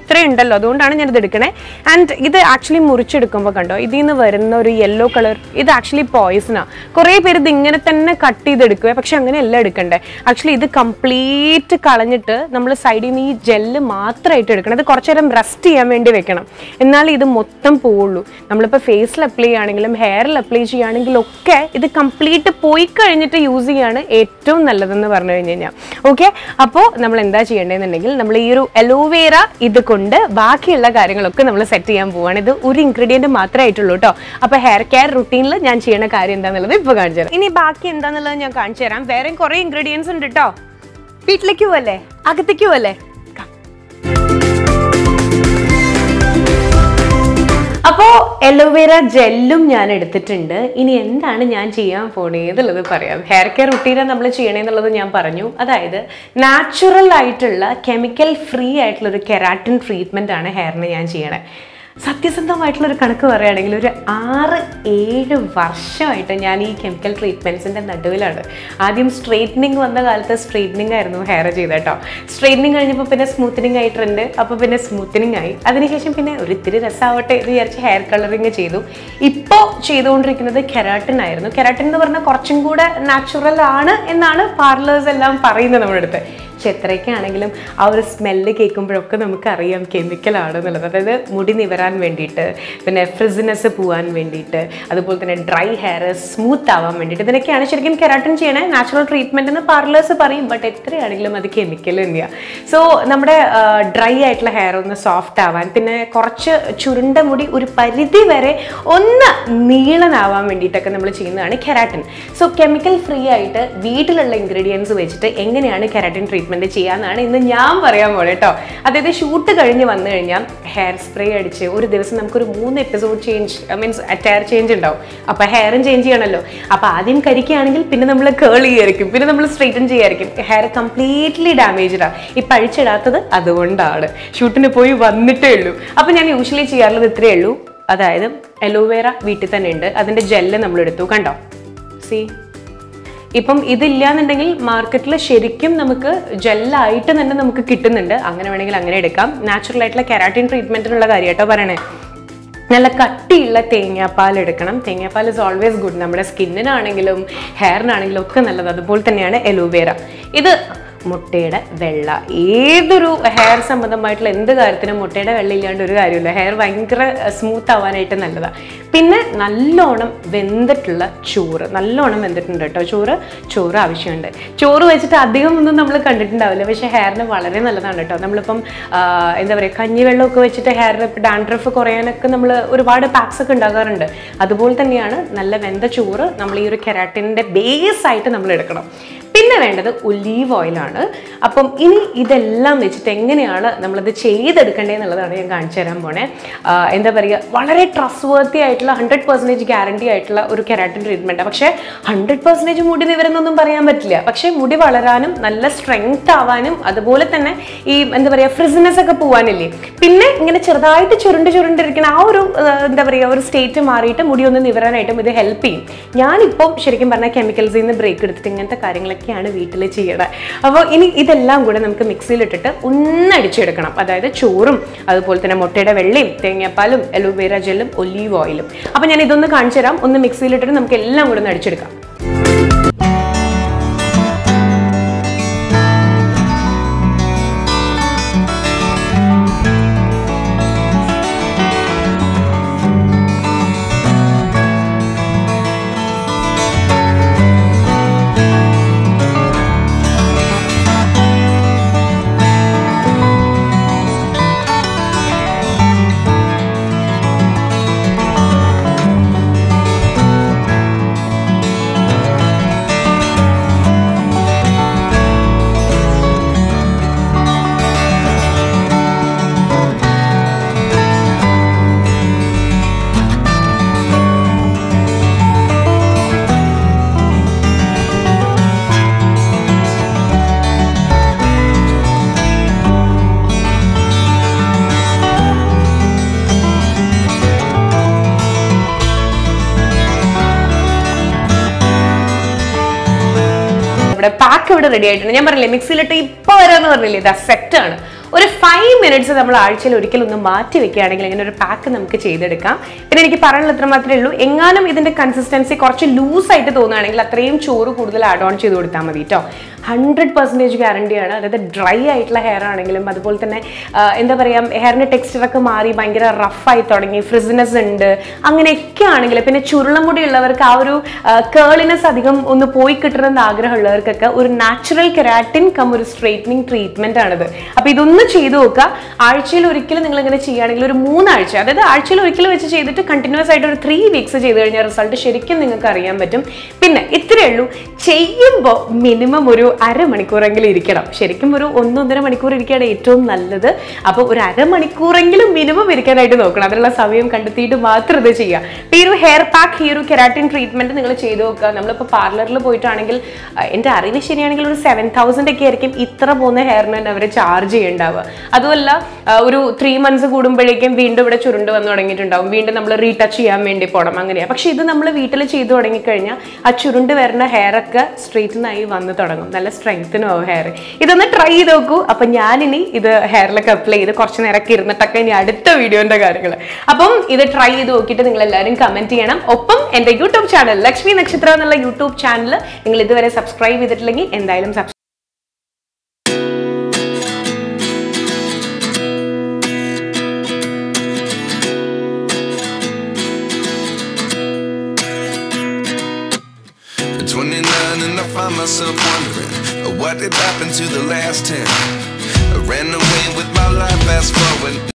ഇത്രയും ഉണ്ടല്ലോ അതുകൊണ്ടാണ് ഞാനിത് എടുക്കണേ ആൻഡ് ഇത് ആക്ച്വലി മുറിച്ചെടുക്കുമ്പോൾ കണ്ടോ ഇതിൽ നിന്ന് വരുന്ന ഒരു യെല്ലോ കളർ ഇത് ആക്ച്വലി പോയിസണാ കുറേ പേര് ഇത് ഇങ്ങനെ തന്നെ കട്ട് ചെയ്തെടുക്കുക പക്ഷെ അങ്ങനെയല്ല എടുക്കണ്ടേ ആക്ച്വലി ഇത് കംപ്ലീറ്റ് കളഞ്ഞിട്ട് നമ്മൾ സൈഡിൽ നിന്ന് ഈ ജെല്ല് മാത്രമായിട്ട് എടുക്കണം ഇത് കുറച്ചു നേരം റെസ്റ്റ് ചെയ്യാൻ വേണ്ടി വെക്കണം എന്നാലേ ഇത് മൊത്തം പോവുള്ളൂ നമ്മളിപ്പോൾ ഫേസിൽ അപ്ലൈ ചെയ്യുകയാണെങ്കിലും ഹെയറിൽ അപ്ലൈ ചെയ്യുകയാണെങ്കിലും ഒക്കെ ഇത് കംപ്ലീറ്റ് പോയി കഴിഞ്ഞിട്ട് യൂസ് ചെയ്യാണ് ഏറ്റവും നല്ലതെന്ന് പറഞ്ഞു കഴിഞ്ഞ് കഴിഞ്ഞാൽ ഓക്കെ അപ്പോൾ നമ്മൾ എന്താ ചെയ്യേണ്ടതെന്നുണ്ടെങ്കിൽ നമ്മൾ ഈ ഒരു അലോവേറ ഇത് കൊണ്ട് ബാക്കിയുള്ള കാര്യങ്ങളൊക്കെ നമ്മൾ സെറ്റ് ചെയ്യാൻ പോവാണ് ഇത് ഒരു ഇൻഗ്രീഡിയൻറ്റ് മാത്രമേ ആയിട്ടുള്ളൂ കേട്ടോ അപ്പോൾ ഹെയർ കെയർ റുട്ടീനിൽ ഞാൻ ചെയ്യുന്ന കാര്യം എന്താണെന്നുള്ളത് ഇപ്പോൾ കാണിച്ചു തരാം ഇനി ബാക്കി എന്താണെന്നുള്ളത് ഞാൻ കാണിച്ചു തരാം വേറെയും കുറേ ഇൻഗ്രീഡിയൻസ് ഉണ്ട് കേട്ടോ വീട്ടിലേക്ക് പോവല്ലേ അകത്തേക്ക് പോവല്ലേ അപ്പോ എലോവേറ ജെല്ലും ഞാൻ എടുത്തിട്ടുണ്ട് ഇനി എന്താണ് ഞാൻ ചെയ്യാൻ പോണേന്നുള്ളത് പറയാം ഹെയർ കെയർ റുട്ടീനെ നമ്മൾ ചെയ്യണേന്നുള്ളത് ഞാൻ പറഞ്ഞു അതായത് നാച്ചുറൽ ആയിട്ടുള്ള കെമിക്കൽ ഫ്രീ ആയിട്ടുള്ള ഒരു കെരാറ്റിൻ ട്രീറ്റ്മെന്റ് ആണ് ഹെയറിന് ഞാൻ ചെയ്യണേ സത്യസന്ധമായിട്ടുള്ള ഒരു കണക്ക് പറയുകയാണെങ്കിൽ ഒരു ആറ് ഏഴ് വർഷമായിട്ട് ഞാൻ ഈ കെമിക്കൽ ട്രീറ്റ്മെൻറ്റ്സിൻ്റെ നടുവിലാണ് ആദ്യം സ്ട്രെയിറ്റനിങ് വന്ന കാലത്ത് സ്ട്രെയിറ്റനിങ് ആയിരുന്നു ഹെയർ ചെയ്ത് കേട്ടോ സ്ട്രെയിറ്റനിങ് കഴിഞ്ഞപ്പോൾ പിന്നെ സ്മൂത്തനിങ് ആയിട്ടുണ്ട് അപ്പോൾ പിന്നെ സ്മൂത്തനിങ് ആയി അതിനുശേഷം പിന്നെ ഒരു ഇത്തിരി രസമാവട്ടെ എന്ന് വിചാരിച്ച് ഹെയർ കളറിങ് ചെയ്തു ഇപ്പോൾ ചെയ്തുകൊണ്ടിരിക്കുന്നത് കെരാട്ടിൻ ആയിരുന്നു കെരാട്ടിൻ എന്ന് പറഞ്ഞാൽ കുറച്ചും കൂടെ നാച്ചുറൽ ആണ് എന്നാണ് പാർലേഴ്സ് എല്ലാം പറയുന്നത് നമ്മുടെ അടുത്ത് പക്ഷെ എത്രയൊക്കെ ആണെങ്കിലും ആ ഒരു സ്മെല്ല് കേൾക്കുമ്പോഴൊക്കെ നമുക്കറിയാം കെമിക്കലാണ് എന്നുള്ളത് അതായത് മുടി നിവരാൻ വേണ്ടിയിട്ട് പിന്നെ ഫ്രിസിനെസ് പോകാൻ വേണ്ടിയിട്ട് അതുപോലെ തന്നെ ഡ്രൈ ഹെയർ സ്മൂത്ത് ആവാൻ വേണ്ടിയിട്ട് ഇതിനൊക്കെയാണ് ശരിക്കും കെരാട്ടിൻ ചെയ്യണേ നാച്ചുറൽ ട്രീറ്റ്മെൻറ്റ് എന്ന് പാർലേഴ്സ് പറയും ബട്ട് എത്രയാണെങ്കിലും അത് കെമിക്കൽ തന്നെയാണ് സോ നമ്മുടെ ഡ്രൈ ആയിട്ടുള്ള ഹെയർ ഒന്ന് സോഫ്റ്റ് ആവാൻ പിന്നെ കുറച്ച് ചുരുണ്ട മുടി ഒരു പരിധി വരെ ഒന്ന് നീളനാവാൻ വേണ്ടിയിട്ടൊക്കെ നമ്മൾ ചെയ്യുന്നതാണ് കെരാട്ടിൻ സോ കെമിക്കൽ ഫ്രീ ആയിട്ട് വീട്ടിലുള്ള ഇൻഗ്രീഡിയൻസ് വെച്ചിട്ട് എങ്ങനെയാണ് കെരാട്ടിൻ ട്രീറ്റ്മെന്റ് ചെയ്യാന്നാണ് ഇന്ന് ഞാൻ പറയാൻ പോലെ കേട്ടോ അതായത് ഷൂട്ട് കഴിഞ്ഞ് വന്നു കഴിഞ്ഞാൽ ഹെയർ സ്പ്രേ അടിച്ച് ഒരു ദിവസം നമുക്കൊരു മൂന്ന് episode change means attire change ഉണ്ടാവും അപ്പോൾ ഹെയറും ചേഞ്ച് ചെയ്യണമല്ലോ അപ്പോൾ ആദ്യം കരിക്കുകയാണെങ്കിൽ പിന്നെ നമ്മൾ കേൾ ചെയ്യായിരിക്കും പിന്നെ നമ്മൾ സ്ട്രെയിറ്റൻ ചെയ്യായിരിക്കും ഹെയർ കംപ്ലീറ്റ്ലി ഡാമേജ്ഡാണ് ഈ പഴിച്ചിടാത്തത് അതുകൊണ്ടാണ് ഷൂട്ടിന് പോയി വന്നിട്ടേ ഉള്ളൂ അപ്പോൾ ഞാൻ യൂഷ്വലി ചെയ്യാറുള്ളത് ഇത്രയേ ഉള്ളൂ അതായത് അലോവേറ വീട്ടിൽ തന്നെ ഉണ്ട് അതിൻ്റെ ജെല്ല് നമ്മൾ എടുത്തു കണ്ടോ സി ഇപ്പം ഇതില്ലാന്നുണ്ടെങ്കിൽ മാർക്കറ്റിൽ ശരിക്കും നമുക്ക് ജെല്ലായിട്ട് തന്നെ നമുക്ക് കിട്ടുന്നുണ്ട് അങ്ങനെ വേണമെങ്കിൽ അങ്ങനെ എടുക്കാം നാച്ചുറൽ ആയിട്ടുള്ള കെരാറ്റിൻ ട്രീറ്റ്മെന്റിനുള്ള കാര്യം കേട്ടോ പറയണേ നല്ല കട്ടിയുള്ള തേങ്ങാപ്പാൽ എടുക്കണം തേങ്ങാപ്പാൽ ഇസ് ഓൾവേസ് ഗുഡ് നമ്മുടെ സ്കിന്നിനാണെങ്കിലും ഹെയറിനാണെങ്കിലും ഒക്കെ നല്ലത് അതുപോലെ തന്നെയാണ് എലോവേറ ഇത് മുട്ടയുടെ വെള്ള ഏതൊരു ഹെയർ സംബന്ധമായിട്ടുള്ള എന്ത് കാര്യത്തിനും മുട്ടയുടെ വെള്ള ഇല്ലാണ്ട് ഒരു കാര്യമില്ല ഹെയർ ഭയങ്കര സ്മൂത്ത് ആവാനായിട്ട് നല്ലതാണ് പിന്നെ നല്ലോണം വെന്തിട്ടുള്ള ചോറ് നല്ലോണം വെന്തിട്ടുണ്ട് കേട്ടോ ചോറ് ചോറ് ആവശ്യമുണ്ട് ചോറ് വെച്ചിട്ട് അധികം ഒന്നും നമ്മൾ കണ്ടിട്ടുണ്ടാവില്ല പക്ഷേ ഹെയറിന് വളരെ നല്ലതാണ് കേട്ടോ നമ്മളിപ്പം ആ, എന്താ പറയുക കഞ്ഞിവെള്ളമൊക്കെ വെച്ചിട്ട് ഹെയറിന് ഇപ്പം ഡാൻഡ്രഫ് കുറയാനൊക്കെ നമ്മൾ ഒരുപാട് പാക്സ് ഒക്കെ ഉണ്ടാകാറുണ്ട് അതുപോലെ തന്നെയാണ് നല്ല വെന്ത ചോറ് നമ്മൾ ഈ ഒരു കെരാറ്റിൻ്റെ ബേസ് ആയിട്ട് നമ്മൾ എടുക്കണം പിന്നെ വേണ്ടത് ഒലീവ് ഓയിലാണ് അപ്പം ഇനി ഇതെല്ലാം വെച്ചിട്ട് എങ്ങനെയാണ് നമ്മളത് ചെയ്തെടുക്കേണ്ടത് എന്നുള്ളതാണ് ഞാൻ കാണിച്ചു തരാൻ പോണേ ആ, എന്താ പറയുക വളരെ ട്രസ്റ്റ് വർത്തി ആയിട്ടുള്ള ഹൺഡ്രഡ് പെർസെൻറ്റേജ് ഗ്യാരണ്ടി ആയിട്ടുള്ള ഒരു കെരാറ്റിൻ ട്രീറ്റ്മെൻറ്റ് പക്ഷേ ഹൺഡ്രഡ് പെർസെൻറ്റേജ് മുടി നിവരുന്നൊന്നും പറയാൻ പറ്റില്ല പക്ഷേ മുടി വളരാനും നല്ല സ്ട്രെങ്ത് ആവാനും അതുപോലെ തന്നെ ഈ എന്താ പറയുക ഫ്രിസിനെസ് ഒക്കെ പോവാനില്ലേ പിന്നെ ഇങ്ങനെ ചെറുതായിട്ട് ചുരുണ്ട് ചുരുണ്ടിരിക്കുന്ന ആ ഒരു ആ, എന്താ പറയുക ഒരു സ്റ്റേറ്റ് മാറിയിട്ട് മുടി ഒന്ന് നിവരാനായിട്ടും ഇത് ഹെൽപ്പ് ചെയ്യും ഞാനിപ്പം ശരിക്കും പറഞ്ഞാൽ കെമിക്കൽസിൽ നിന്ന് ബ്രേക്ക് എടുത്തിട്ട് ഇങ്ങനത്തെ കാര്യങ്ങളൊക്കെയാണ് വീട്ടിൽ ചെയ്യണത് അപ്പോൾ ഇനി ഇതെല്ലാം കൂടെ നമുക്ക് മിക്സിയിലിട്ടിട്ട് ഒന്നടിച്ചെടുക്കണം അതായത് ചോറും അതുപോലെ തന്നെ മുട്ടയുടെ വെള്ളയും തേങ്ങാപ്പാലും അലോവേര ജെല്ലും ഒലീവ് ഓയിലും അപ്പോൾ ഞാൻ ഇതൊന്ന് കാണിച്ചു തരാം ഒന്ന് മിക്സിയിലിട്ടിട്ട് നമുക്ക് എല്ലാം കൂടെ ഒന്ന് അടിച്ചെടുക്കാം ഇവിടെ പാക്ക് ഇവിടെ റെഡി ആയിട്ടുണ്ട് ഞാൻ പറഞ്ഞില്ലേ മിക്സിയിലിട്ട് ഇപ്പൊ വരാന്ന് പറഞ്ഞില്ലേ ഇതാ സെറ്റ് ആണ് ഒരു ഫൈവ് മിനിറ്റ്സ് നമ്മൾ ആഴ്ചയിൽ ഒരിക്കലും ഒന്ന് മാറ്റി വെക്കുകയാണെങ്കിൽ ഇങ്ങനെ ഒരു പാക്ക് നമുക്ക് ചെയ്തെടുക്കാം പിന്നെ എനിക്ക് പറയാനുള്ള ഇത്ര മാത്രമേ ഉള്ളൂ എങ്ങാനും ഇതിന്റെ കൺസിസ്റ്റൻസി കുറച്ച് ലൂസ് ആയിട്ട് തോന്നുകയാണെങ്കിൽ അത്രയും ചോറ് കൂടുതൽ ആഡ് ഓൺ ചെയ്ത് കൊടുത്താൽ മതി കേട്ടോ ഹൺഡ്രഡ് പെർസെൻറ്റേജ് ഗ്യാരണ്ടിയാണ് അതായത് ഡ്രൈ ആയിട്ടുള്ള ഹെയർ ആണെങ്കിലും അതുപോലെ തന്നെ ആ, എന്താ പറയുക ഹെയറിന്റെ ടെക്സ്ചറൊക്കെ മാറി ഭയങ്കര റഫായി തുടങ്ങി ഫ്രിസിനെസ് ഉണ്ട് അങ്ങനെയൊക്കെ ആണെങ്കിൽ പിന്നെ ചുരുളം മുടി ഉള്ളവർക്ക് ആ ഒരു കേളിനെസ് അധികം ഒന്ന് പോയി കിട്ടണമെന്ന് ആഗ്രഹമുള്ളവർക്കൊക്കെ ഒരു നാച്ചുറൽ കെരാറ്റിൻ കം ഒരു സ്ട്രൈറ്റനിങ് ട്രീറ്റ്മെന്റ് ആണിത് അപ്പൊ ഇതൊന്ന് ചെയ്തു നോക്കുക ആഴ്ചയിൽ ഒരിക്കലും നിങ്ങൾ ഇങ്ങനെ ചെയ്യുകയാണെങ്കിൽ ഒരു മൂന്നാഴ്ച അതായത് ആഴ്ചയിൽ ഒരിക്കലും വെച്ച് ചെയ്തിട്ട് കണ്ടിന്യൂസ് ആയിട്ട് ഒരു ത്രീ വീക്സ് ചെയ്ത് കഴിഞ്ഞാൽ റിസൾട്ട് ശരിക്കും നിങ്ങൾക്ക് അറിയാൻ പറ്റും പിന്നെ ഇത്രയേ ഉള്ളൂ ചെയ്യുമ്പോൾ മിനിമം ഒരു അരമണിക്കൂറെങ്കിലും ഇരിക്കണം ശരിക്കും ഒരു ഒന്നൊന്നര മണിക്കൂർ ഇരിക്കുകയാണ് ഏറ്റവും നല്ലത് അപ്പോൾ ഒരു അരമണിക്കൂറെങ്കിലും മിനിമം ഇരിക്കാനായിട്ട് നോക്കണം അതിനുള്ള സമയം കണ്ടെത്തിയിട്ട് മാത്രം ഇത് ചെയ്യുക ഇപ്പൊ ഈ ഒരു ഹെയർ പാക്ക് ഈ ഒരു കെരാറ്റിൻ ട്രീറ്റ്മെന്റ് നിങ്ങൾ ചെയ്ത് നോക്കുക നമ്മളിപ്പോൾ പാർലറിൽ പോയിട്ടാണെങ്കിൽ ആ, എൻ്റെ അറിവ് ശരിയാണെങ്കിൽ ഒരു സെവൻ തൗസൻഡ് ഒക്കെ ആയിരിക്കും ഇത്ര പോകുന്ന ഹെയറിന് തന്നെ അവർ ചാർജ് ചെയ്യുന്നുണ്ടാവുക അതുമല്ല ആ, ഒരു ത്രീ മന്ത്സ് കൂടുമ്പോഴേക്കും വീണ്ടും ഇവിടെ ചുരുണ്ട് വന്ന് തുടങ്ങിയിട്ടുണ്ടാവും വീണ്ടും നമ്മൾ റീടച്ച് ചെയ്യാൻ വേണ്ടി പോകണം അങ്ങനെയാണ് പക്ഷെ ഇത് നമ്മൾ വീട്ടിൽ ചെയ്തു തുടങ്ങിക്കഴിഞ്ഞാൽ ആ ചുരുണ്ട് വരുന്ന ഹെയർ ഒക്കെ സ്ട്രെയിറ്റനായി വന്ന് തുടങ്ങും നല്ല സ്ട്രെങ്തനും ആവും ഹെയർ ഇതൊന്ന് ട്രൈ ചെയ്ത് നോക്കൂ അപ്പൊ ഞാനിനി ഇത് ഹെയറിലൊക്കെ അപ്ലൈ ചെയ്ത് കുറച്ച് നേരമൊക്കെ ഇരുന്നിട്ടൊക്കെ ഇനി അടുത്ത വീഡിയോന്റെ കാര്യങ്ങൾ അപ്പം ഇത് ട്രൈ ചെയ്ത് നോക്കിയിട്ട് നിങ്ങൾ എല്ലാവരും കമന്റ് ചെയ്യണം ഒപ്പം എന്റെ യൂട്യൂബ് ചാനൽ ലക്ഷ്മി നക്ഷത്ര എന്നുള്ള യൂട്യൂബ് ചാനൽ നിങ്ങൾ ഇതുവരെ സബ്സ്ക്രൈബ് ചെയ്തിട്ടില്ലെങ്കിൽ എന്തായാലും subscribe At 29 and I find myself wondering uh, what did happen to the last 10. I ran away with my life, fast forward.